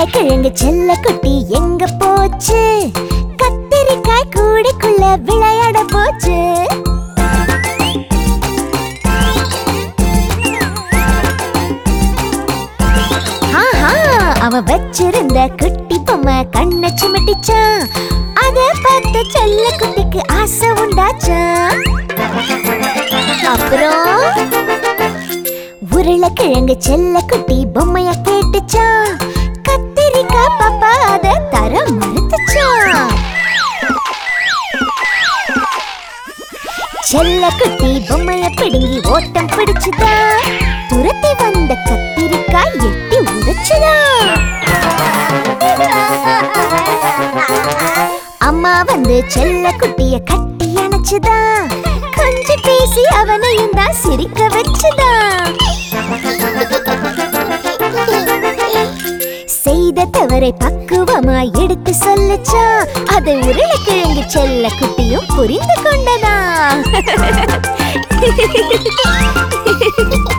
உருளைக்கிழங்கு செல்ல குட்டி எங்க போச்சு கத்திரிக்காய் கூடைக்குள்ள விளையாட போச்சு ஆஹா அவ வச்சிருந்த குட்டி பொம்மை கண்ணை சிமிட்டிச்சான் அத பார்த்த செல்ல குட்டிக்கு ஆசை உண்டாச்சான் அப்புறம் உருளைக்கிழங்கு செல்ல குட்டி பொம்மைய கேட்டுச்சான் கத்திரிக்காய் பாப்பா அத தர மறுத்துச்சான் செல்ல குட்டி பொம்மைய பிடுங்கி ஓட்டம் பிடிச்சுதா துரத்தி வந்த கத்திரிக்காய் எட்டி உடைச்சுதா அம்மா வந்து செல்ல குட்டிய கட்டி அணைச்சுதா கொஞ்சி பேசி அவனையும் தான் சிரிக்க வச்சுதா செய்த தவறை பக்குவமா எடுத்து சொல்லுச்சா அதை உருளைக்கிழங்கு செல்ல குட்டியும் புரிந்து கொண்டதா